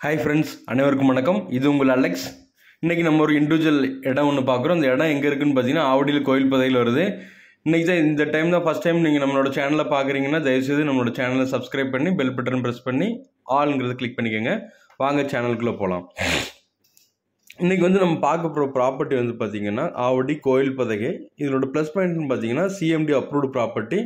hi friends அனைவருக்கும் வணக்கம் இது உங்கள் அலெக்ஸ் இன்றைக்கி நம்ம ஒரு இண்டிவிஜுவல் இடம் ஒன்று பார்க்குறோம் அந்த இடம் எங்கே இருக்குன்னு பார்த்தீங்கன்னா ஆவடியில் கோயில் பதையில் வருது இன்றைக்கி தான் இந்த டைம் தான் ஃபஸ்ட் டைம் நீங்கள் நம்மளோட சேனலை பார்க்குறீங்கன்னா தயவுசெய்து நம்மளோட சேனலை சப்ஸ்கிரைப் பண்ணி பெல் பட்டன் ப்ரெஸ் பண்ணி ஆளுங்கிறத கிளிக் பண்ணிக்கோங்க வாங்க சேனலுக்குள்ளே போகலாம் இன்றைக்கி வந்து நம்ம பார்க்க போகிற ப்ராப்பர்ட்டி வந்து பார்த்திங்கன்னா ஆவடி கோயில் பதகை இதோட ப்ளஸ் பாயிண்ட்னு பார்த்தீங்கன்னா சிஎம்டி அப்ரூவ்டு ப்ராப்பர்ட்டி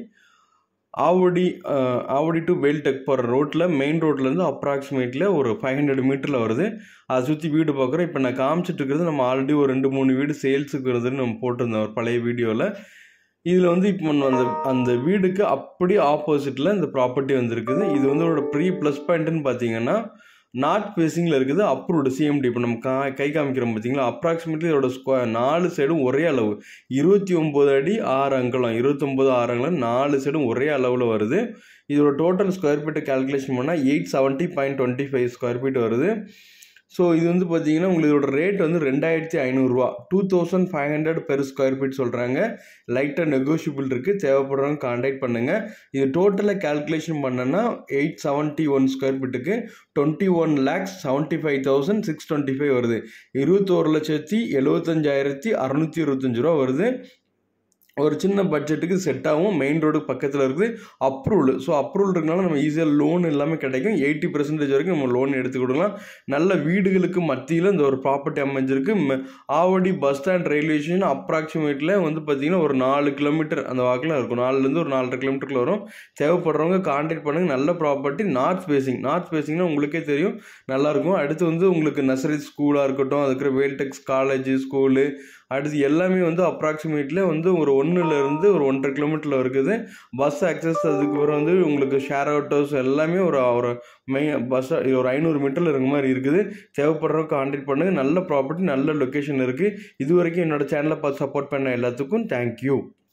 ஆவடி அஹ், ஆவடி டு வேல்டெக் போகிற ரோட்டில் மெயின் ரோட்லேருந்து அப்ராக்சிமேட்டில் ஒரு ஃபைவ் ஹண்ட்ரட் மீட்டரில் வருது அதை சுற்றி வீடு பார்க்குறோம் இப்போ நான் காமிச்சிட்டு இருக்கிறது நம்ம ஆல்ரெடி ஒரு ரெண்டு மூணு வீடு சேல்ஸுக்கு வருதுன்னு நம்ம போட்டிருந்தோம் ஒரு பழைய வீடியோவில் இதில் வந்து இப்போ நம்ம அந்த அந்த வீடுக்கு அப்படியே ஆப்போசிட்டில் இந்த ப்ராப்பர்ட்டி வந்திருக்குது இது வந்து ஒரு ப்ரீ ப்ளஸ் பாயிண்ட்டுன்னு பார்த்தீங்கன்னா நார்த் ஃபேஸிங்கில் இருக்குது அப்ரூவ்டு சிஎம்டி இப்போ நம்ம கா கை காமிக்கிறோம் பார்த்தீங்களா அப்ராக்சிமேட்லி இதோட ஸ்கொ நாலு சைடும் ஒரே அளவு இருபத்தி ஒம்பது அடி ஆறு அங்கலம் இருபத்தொம்போது ஆறு அங்கலம் நாலு சைடும் ஒரே அளவில் வருது இதோட டோட்டல் ஸ்கொயர் ஃபீட்டை கால்குலேஷன் பண்ணால் eight seventy point twenty five square feet வருது ஸோ இது வந்து பார்த்தீங்கன்னா உங்களுக்கு இதோட ரேட் வந்து ரெண்டாயிரத்தி ஐநூறுரூவா two thousand five hundred per square feet சொல்கிறாங்க லைட்டாக நெகோஷியபிள் இருக்குது தேவைப்படுறவங்க காண்டாக்ட் பண்ணுங்கள் இது டோட்டலாக கால்குலேஷன் பண்ணனா எயிட் செவன்ட்டி ஒன் ஸ்கொயர் ஃபீட்டுக்கு twenty one lakhs seventy five thousand six twenty five வருது இருபத்தோரு லட்சத்தி எழுபத்தஞ்சாயிரத்தி அறநூற்றி இருபத்தஞ்சு ரூபா வருது ஒரு சின்ன பட்ஜெட்டுக்கு செட் ஆகும் மெயின் ரோடு பக்கத்தில் இருக்குது அப்ரூவல் ஸோ அப்ரூவல் இருக்கனால நம்ம ஈஸியாக லோன் எல்லாமே கிடைக்கும் எயிட்டி பர்சன்டேஜ் வரைக்கும் நம்ம லோன் எடுத்து கொடுக்கலாம் நல்ல வீடுகளுக்கு மத்தியில் இந்த ஒரு ப்ராப்பர்ட்டி அமைஞ்சிருக்கு ம- Avadi bus stand railway station அப்ராக்சிமேட்டில் வந்து பார்த்திங்கன்னா ஒரு நாலு கிலோமீட்டர் அந்த வாக்கில் இருக்கும் நாலுலேருந்து ஒரு நாலரை கிலோமீட்டருக்குள்ள வரும் தேவைப்படுறவங்க கான்டாக்ட் பண்ணுங்கள் நல்ல ப்ராப்பர்ட்டி நார்த் ஃபேஸிங் நார்த் ஃபேஸிங்னா உங்களுக்கே தெரியும் நல்லாயிருக்கும் அடுத்து வந்து உங்களுக்கு நர்சரி ஸ்கூலாக இருக்கட்டும் அதுக்கு வேல்டெக்ஸ் காலேஜ் ஸ்கூலு அடுத்து எல்லாமே வந்து அப்ராக்சிமேட்ல வந்து ஒரு ஒன்றுலேருந்து ஒரு ஒன்றரை கிலோமீட்டரில் இருக்குது பஸ் அக்சஸ் அதுக்கப்புறம் வந்து உங்களுக்கு ஷேர் ஆட்டோஸ் எல்லாமே ஒரு ஒரு மெயின் பஸ் ஒரு ஐநூறு மீட்டரில் இருக்க மாதிரி இருக்குது தேவைப்படுறவங்க கான்டாக்ட் பண்ணுங்கள் நல்ல ப்ராப்பர்ட்டி நல்ல லொக்கேஷன் இருக்குது இது வரைக்கும் என்னோட சேனலை பார்த்து சப்போர்ட் பண்ண எல்லாத்துக்கும் தேங்க்யூ